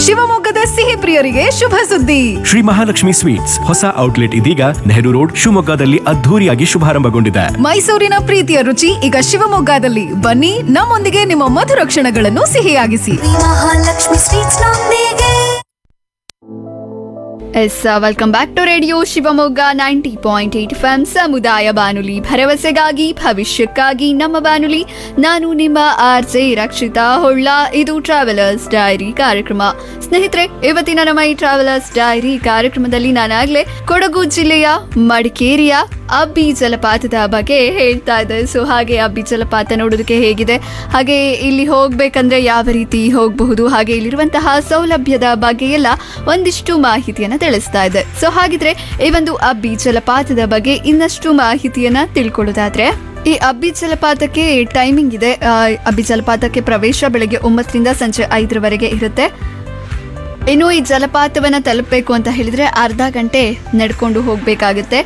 ಶಿವಮೊಗ್ಗದ ಸಿಹಿ ಪ್ರಿಯರಿಗೆ ಶುಭ ಸುದ್ದಿ ಶ್ರೀ ಮಹಾಲಕ್ಷ್ಮಿ ಸ್ವೀಟ್ಸ್ ಹೊಸ ಔಟ್ಲೆಟ್ ಇದೀಗ ನೆಹರು ರೋಡ್ ಶಿವಮೊಗ್ಗದಲ್ಲಿ ಅದ್ಧೂರಿಯಾಗಿ ಶುಭಾರಂಭಗೊಂಡಿದೆ ಮೈಸೂರಿನ ಪ್ರೀತಿಯ ರುಚಿ ಈಗ ಶಿವಮೊಗ್ಗದಲ್ಲಿ ಬನ್ನಿ ನಮ್ಮೊಂದಿಗೆ ನಿಮ್ಮ ಮಧುರ ಕ್ಷಣಗಳನ್ನು ಸಿಹಿಯಾಗಿಸಿ ಮಹಾಲಕ್ಷ್ಮಿ ಸ್ವೀಟ್ಸ್ ನೊಂದಿಗೆ yes welcome back to radio Shivamogga ninety point eight F ಸಮುದಾಯ ಬಾನುಲಿ ಭರವಸೆಗಾಗಿ ಭವಿಷ್ಯಕ್ಕಾಗಿ ನಮ್ಮ ಬಾನುಲಿ ನಾನು ನಿಮ್ಮ ಆರ್ ಜೆ ರಕ್ಷಿತಾ ಹೊಳ್ಳ ಇದು ಟ್ರಾವೆಲರ್ಸ್ ಡೈರಿ ಕಾರ್ಯಕ್ರಮ ಸ್ನೇಹಿತರೆ ಇವತ್ತಿನ ನಮ್ಮ ಈ ಟ್ರಾವೆಲರ್ಸ್ ಡೈರಿ ಕಾರ್ಯಕ್ರಮದಲ್ಲಿ ನಾನಾಗ್ಲೇ ಕೊಡಗು ಜಿಲ್ಲೆಯ ಮಡಿಕೇರಿಯ ಅಬ್ಬಿ ಜಲಪಾತದ ಬಗ್ಗೆ ಹೇಳ್ತಾ ಇದ್ದೆ ಸೊ ಹಾಗೆ ಅಬ್ಬಿ ಜಲಪಾತ ನೋಡೋದಕ್ಕೆ ಹೇಗಿದೆ ಹಾಗೆ ಇಲ್ಲಿ ಹೋಗ್ಬೇಕಂದ್ರೆ ಯಾವ ರೀತಿ ಹೋಗಬಹುದು ಹಾಗೆ ಇಲ್ಲಿರುವಂತಹ ಸೌಲಭ್ಯದ ಬಗ್ಗೆ ಎಲ್ಲ ಒಂದಿಷ್ಟು ಮಾಹಿತಿಯನ್ನ ತಿಳಿಸ್ತಾ ಇದೆ ಸೊ ಹಾಗಿದ್ರೆ ಈ ಒಂದು ಅಬ್ಬಿ ಜಲಪಾತದ ಬಗ್ಗೆ ಇನ್ನಷ್ಟು ಮಾಹಿತಿಯನ್ನ ತಿಳ್ಕೊಳ್ಳೋದಾದ್ರೆ ಈ ಅಬ್ಬಿ ಜಲಪಾತಕ್ಕೆ ಟೈಮಿಂಗ್ ಇದೆ ಆ, ಅಬ್ಬಿ ಜಲಪಾತಕ್ಕೆ ಪ್ರವೇಶ ಬೆಳಗ್ಗೆ ಒಂಬತ್ತರಿಂದ ಸಂಜೆ ಐದರವರೆಗೆ ಇರುತ್ತೆ ಇನ್ನು ಈ ಜಲಪಾತವನ್ನ ತಲುಪಬೇಕು ಅಂತ ಹೇಳಿದ್ರೆ ಅರ್ಧ ಗಂಟೆ ನಡ್ಕೊಂಡು ಹೋಗಬೇಕಾಗುತ್ತೆ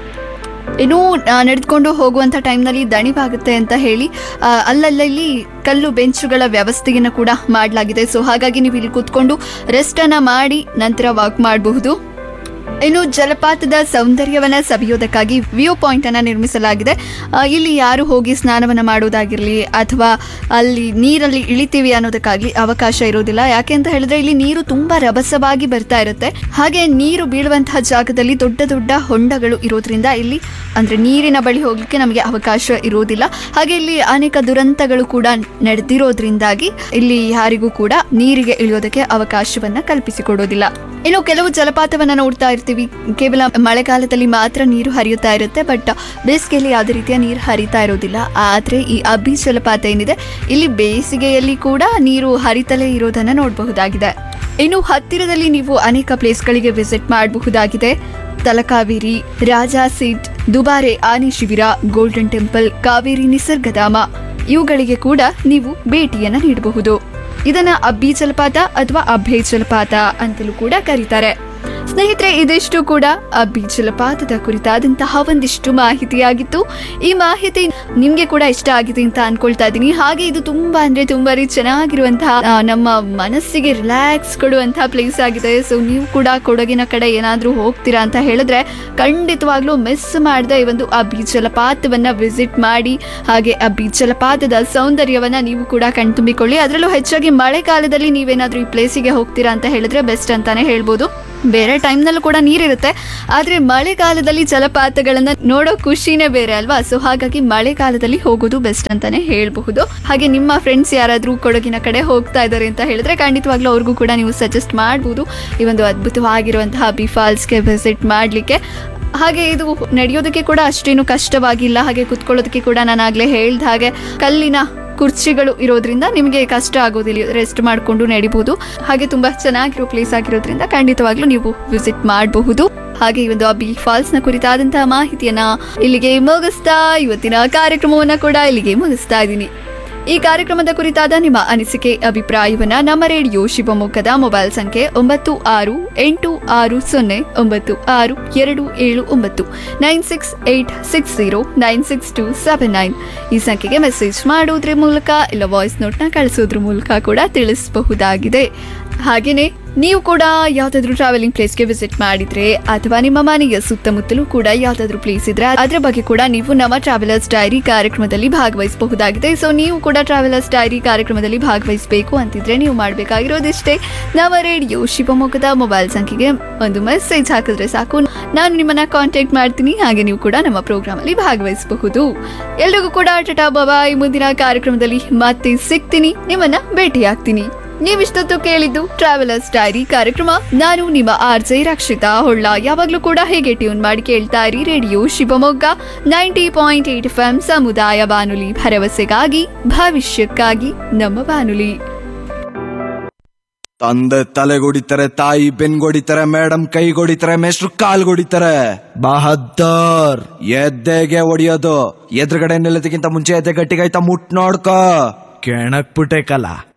ಇನ್ನು ಆ, ನಡೆದುಕೊಂಡು ಹೋಗುವಂಥ ಟೈಮ್ನಲ್ಲಿ ದಣಿವಾಗುತ್ತೆ ಅಂತ ಹೇಳಿ ಆ, ಅಲ್ಲಲ್ಲಿ ಕಲ್ಲು ಬೆಂಚುಗಳ ವ್ಯವಸ್ಥೆಯನ್ನು ಕೂಡ ಮಾಡಲಾಗಿದೆ ಸೊ ಹಾಗಾಗಿ ನೀವು ಇಲ್ಲಿ ಕೂತ್ಕೊಂಡು ರೆಸ್ಟನ್ನು ಮಾಡಿ ನಂತರ ವಾಕ್ ಮಾಡಬಹುದು ಇನ್ನು ಜಲಪಾತದ ಸೌಂದರ್ಯವನ್ನ ಸವಿಯೋದಕ್ಕಾಗಿ ವ್ಯೂ ಪಾಯಿಂಟ್ ಅನ್ನ ನಿರ್ಮಿಸಲಾಗಿದೆ ಆ, ಇಲ್ಲಿ ಯಾರು ಹೋಗಿ ಸ್ನಾನವನ್ನ ಮಾಡೋದಾಗಿರ್ಲಿ ಅಥವಾ ಅಲ್ಲಿ ನೀರಲ್ಲಿ ಇಳಿತೀವಿ ಅನ್ನೋದಕ್ಕಾಗ್ಲಿ ಅವಕಾಶ ಇರೋದಿಲ್ಲ ಯಾಕೆ ಅಂತ ಹೇಳಿದ್ರೆ ಇಲ್ಲಿ ನೀರು ತುಂಬಾ ರಭಸವಾಗಿ ಬರ್ತಾ ಇರುತ್ತೆ ಹಾಗೆ ನೀರು ಬೀಳುವಂತಹ ಜಾಗದಲ್ಲಿ ದೊಡ್ಡ ದೊಡ್ಡ ಹೊಂಡಗಳು ಇರೋದ್ರಿಂದ ಇಲ್ಲಿ ಅಂದ್ರೆ ನೀರಿನ ಬಳಿ ಹೋಗ್ಲಿಕ್ಕೆ ನಮಗೆ ಅವಕಾಶ ಇರೋದಿಲ್ಲ ಹಾಗೆ ಇಲ್ಲಿ ಅನೇಕ ದುರಂತಗಳು ಕೂಡ ನಡೆದಿರೋದ್ರಿಂದಾಗಿ ಇಲ್ಲಿ ಯಾರಿಗೂ ಕೂಡ ನೀರಿಗೆ ಇಳಿಯೋದಕ್ಕೆ ಅವಕಾಶವನ್ನ ಕಲ್ಪಿಸಿಕೊಡೋದಿಲ್ಲ ಇನ್ನು ಕೆಲವು ಜಲಪಾತವನ್ನ ನೋಡ್ತಾ ಇರ್ತೀವಿ ಕೇವಲ ಮಳೆಗಾಲದಲ್ಲಿ ಮಾತ್ರ ನೀರು ಹರಿಯುತ್ತಾ ಇರುತ್ತೆ ಬಟ್ ಬೇಸಿಗೆಯಲ್ಲಿ ಯಾವುದೇ ರೀತಿಯ ನೀರು ಹರಿತಾ ಇರೋದಿಲ್ಲ ಆದ್ರೆ ಈ ಅಬ್ಬಿ ಜಲಪಾತ ಏನಿದೆ ಇಲ್ಲಿ ಬೇಸಿಗೆಯಲ್ಲಿ ಕೂಡ ನೀರು ಹರಿತಲೇ ಇರೋದನ್ನ ನೋಡಬಹುದಾಗಿದೆ ಇನ್ನು ಹತ್ತಿರದಲ್ಲಿ ನೀವು ಅನೇಕ ಪ್ಲೇಸ್ಗಳಿಗೆ ವಿಸಿಟ್ ಮಾಡಬಹುದಾಗಿದೆ ತಲಕಾವೇರಿ ರಾಜಾ ಸೀಟ್ ದುಬಾರೆ ಆನೆ ಶಿಬಿರ ಗೋಲ್ಡನ್ ಟೆಂಪಲ್ ಕಾವೇರಿ ನಿಸರ್ಗಧಾಮ ಇವುಗಳಿಗೆ ಕೂಡ ನೀವು ಭೇಟಿಯನ್ನ ನೀಡಬಹುದು ಇದನ್ನ ಅಬ್ಬಿ ಜಲಪಾತ ಅಥವಾ ಅಭೆ ಜಲಪಾತ ಅಂತಲೂ ಕೂಡ ಕರೀತಾರೆ ಸ್ನೇಹಿತರೆ ಇದಿಷ್ಟು ಕೂಡ ಅಬ್ಬಿ ಜಲಪಾತದ ಕುರಿತಾದಂತಹ ಒಂದಿಷ್ಟು ಮಾಹಿತಿಯಾಗಿತ್ತು ಈ ಮಾಹಿತಿ ನಿಮ್ಗೆ ಕೂಡ ಇಷ್ಟ ಆಗಿದೆ ಅಂತ ಅನ್ಕೊಳ್ತಾ ಇದ್ದೀನಿ ಹಾಗೆ ಇದು ತುಂಬಾ ಅಂದ್ರೆ ತುಂಬಾ ಚೆನ್ನಾಗಿರುವಂತಹ ಆ, ನಮ್ಮ ಮನಸ್ಸಿಗೆ ರಿಲ್ಯಾಕ್ಸ್ ಕೊಡುವಂತಹ ಪ್ಲೇಸ್ ಆಗಿದೆ ಸೊ ನೀವು ಕೂಡ ಕೊಡಗಿನ ಕಡೆ ಏನಾದ್ರೂ ಹೋಗ್ತೀರಾ ಅಂತ ಹೇಳಿದ್ರೆ ಖಂಡಿತವಾಗ್ಲೂ ಮಿಸ್ ಮಾಡದೆ ಈ ಒಂದು ಅಬ್ಬಿ ಜಲಪಾತವನ್ನ ವಿಸಿಟ್ ಮಾಡಿ ಹಾಗೆ ಅಬ್ಬಿ ಜಲಪಾತದ ಸೌಂದರ್ಯವನ್ನ ನೀವು ಕೂಡ ಕಣ್ತುಂಬಿಕೊಳ್ಳಿ ಅದರಲ್ಲೂ ಹೆಚ್ಚಾಗಿ ಮಳೆಗಾಲದಲ್ಲಿ ನೀವೇನಾದ್ರೂ ಈ ಪ್ಲೇಸಿಗೆ ಹೋಗ್ತೀರಾ ಅಂತ ಹೇಳಿದ್ರೆ ಬೆಸ್ಟ್ ಅಂತಾನೆ ಹೇಳ್ಬೋದು ಬೇರೆ ಟೈಮ್ನಲ್ಲೂ ಕೂಡ ನೀರಿರುತ್ತೆ ಆದರೆ ಮಳೆಗಾಲದಲ್ಲಿ ಜಲಪಾತಗಳನ್ನ ನೋಡೋ ಖುಷಿನೇ ಬೇರೆ ಅಲ್ವಾ ಸೊ ಹಾಗಾಗಿ ಮಳೆಗಾಲದಲ್ಲಿ ಹೋಗೋದು ಬೆಸ್ಟ್ ಅಂತಾನೆ ಹೇಳ್ಬಹುದು ಹಾಗೆ ನಿಮ್ಮ ಫ್ರೆಂಡ್ಸ್ ಯಾರಾದರೂ ಕೊಡಗಿನ ಕಡೆ ಹೋಗ್ತಾ ಇದ್ದಾರೆ ಅಂತ ಹೇಳಿದ್ರೆ ಖಂಡಿತವಾಗ್ಲೂ ಅವ್ರಿಗೂ ಕೂಡ ನೀವು ಸಜೆಸ್ಟ್ ಮಾಡ್ಬೋದು ಈ ಒಂದು ಅದ್ಭುತವಾಗಿರುವಂತಹ ಬಿ ಫಾಲ್ಸ್ಗೆ ವಿಸಿಟ್ ಮಾಡಲಿಕ್ಕೆ ಹಾಗೆ ಇದು ನಡೆಯೋದಕ್ಕೆ ಕೂಡ ಅಷ್ಟೇನು ಕಷ್ಟವಾಗಿಲ್ಲ ಹಾಗೆ ಕುತ್ಕೊಳ್ಳೋದಕ್ಕೆ ಕೂಡ ನಾನು ಆಗ್ಲೇ ಹೇಳ್ದ ಹಾಗೆ ಕಲ್ಲಿನ ಕುರ್ಚಿಗಳು ಇರೋದ್ರಿಂದ ನಿಮಗೆ ಕಷ್ಟ ಆಗೋದಿಲ್ಲ ರೆಸ್ಟ್ ಮಾಡಿಕೊಂಡು ನಡಿಬಹುದು ಹಾಗೆ ತುಂಬಾ ಚೆನ್ನಾಗಿರೋ ಪ್ಲೇಸ್ ಆಗಿರೋದ್ರಿಂದ ಖಂಡಿತವಾಗ್ಲೂ ನೀವು ವಿಸಿಟ್ ಮಾಡಬಹುದು ಹಾಗೆ ಈ ಒಂದು ಅಬ್ಬಿ ಫಾಲ್ಸ್ ನ ಕುರಿತಾದಂತಹ ಮಾಹಿತಿಯನ್ನ ಇಲ್ಲಿಗೆ ಮುಗಿಸ್ತಾ ಇವತ್ತಿನ ಕಾರ್ಯಕ್ರಮವನ್ನ ಕೂಡ ಇಲ್ಲಿಗೆ ಮುಗಿಸ್ತಾ ಇದ್ದೀನಿ ಈ ಕಾರ್ಯಕ್ರಮದ ಕುರಿತಾದ ನಿಮ್ಮ ಅನಿಸಿಕೆ ಅಭಿಪ್ರಾಯವನ್ನ ನಮ್ಮ ರೇಡಿಯೋ ಶಿವಮೊಗ್ಗದ ಮೊಬೈಲ್ ಸಂಖ್ಯೆ ಒಂಬತ್ತು ಆರು ಎಂಟು ಆರು ಸೊನ್ನೆ ಒಂಬತ್ತು ಆರು ಎರಡು ಏಳು ಒಂಬತ್ತು nine six eight six zero nine six two seven nine ಈ ಸಂಖ್ಯೆಗೆ ಮೆಸೇಜ್ ಮಾಡೋದ್ರ ಮೂಲಕ ಇಲ್ಲ ವಾಯ್ಸ್ ನೋಟ್ನ ಕಳಿಸೋದ್ರ ಮೂಲಕ ಕೂಡ ತಿಳಿಸಬಹುದಾಗಿದೆ ಹಾಗೆಯೇ ನೀವು ಕೂಡ ಯಾವ್ದಾದ್ರು ಟ್ರಾವೆಲಿಂಗ್ ಪ್ಲೇಸ್ಗೆ ವಿಸಿಟ್ ಮಾಡಿದ್ರೆ ಅಥವಾ ನಿಮ್ಮ ಮನೆಯ ಸುತ್ತಮುತ್ತಲೂ ಕೂಡ ಯಾವ್ದಾದ್ರು ಪ್ಲೇಸ್ ಇದ್ರೆ ಅದ್ರ ಬಗ್ಗೆ ಕೂಡ ನೀವು ನಮ್ಮ ಟ್ರಾವೆಲರ್ಸ್ ಡೈರಿ ಕಾರ್ಯಕ್ರಮದಲ್ಲಿ ಭಾಗವಹಿಸಬಹುದಾಗಿದೆ ಸೊ ನೀವು ಕೂಡ ಟ್ರಾವೆಲರ್ಸ್ ಡೈರಿ ಕಾರ್ಯಕ್ರಮದಲ್ಲಿ ಭಾಗವಹಿಸಬೇಕು ಅಂತಿದ್ರೆ ನೀವು ಮಾಡಬೇಕಾಗಿರೋದಿಷ್ಟೇ ನಮ್ಮ ರೇಡಿಯೋ ಶಿವಮೊಗ್ಗದ ಮೊಬೈಲ್ ಸಂಖ್ಯೆಗೆ ಒಂದು ಮೆಸೇಜ್ ಹಾಕಿದ್ರೆ ಸಾಕು ನಾನು ನಿಮ್ಮನ್ನ ಕಾಂಟ್ಯಾಕ್ಟ್ ಮಾಡ್ತೀನಿ ಹಾಗೆ ನೀವು ಕೂಡ ನಮ್ಮ ಪ್ರೋಗ್ರಾಮ್ ಅಲ್ಲಿ ಭಾಗವಹಿಸಬಹುದು ಎಲ್ರಿಗೂ ಕೂಡ ಟಟಾ ಬಾಬಾಯ್ ಮುಂದಿನ ಕಾರ್ಯಕ್ರಮದಲ್ಲಿ ಮತ್ತೆ ಸಿಗ್ತೀನಿ ನಿಮ್ಮನ್ನ ಭೇಟಿಯಾಗ್ತೀನಿ ನೀವಿಷ್ಟೊತ್ತು ಕೇಳಿದ್ದು ಟ್ರಾವೆಲರ್ಸ್ ಡೈರಿ ಕಾರ್ಯಕ್ರಮ ನಾನು ನಿಮ್ಮ ಆರ್ ಜೆ ರಕ್ಷಿತಾ ಹೊಳ್ಳ ಯಾವಾಗ್ಲೂ ಕೂಡ ಹೇಗೆ ಟ್ಯೂನ್ ಮಾಡಿ ಕೇಳ್ತಾ ಇರಿ radio Shivamogga ninety point eight F M ಸಮುದಾಯ ಬಾನುಲಿ ಭರವಸೆಗಾಗಿ ಭವಿಷ್ಯಕ್ಕಾಗಿ ನಮ್ಮ ಬಾನುಲಿ ತಂದೆ ತಲೆಗೊಡಿತಾರೆ ತಾಯಿ ಬೆನ್ಗೊಡಿತಾರೆ ಮೇಡಮ್ ಕೈಗೊಡಿತಾರೆ ಮೇಷ್ಟ್ರು ಕಾಲ್ಗೊಡಿತಾರೆ ಬಹದ್ದರ್ ಎದ್ದೆಗೆ ಹೊಡಿಯೋದು ಎದುರುಗಡೆ ನಿಲ್ಲದಕ್ಕಿಂತ ಮುಂಚೆ ಎದೆ ಗಟ್ಟಿಗಾಯ್ತಾ ಮುಟ್ ನೋಡ್ಕೋ ಕೆಣಕ್ ಬಿಟ್ಟೆ ಕಲ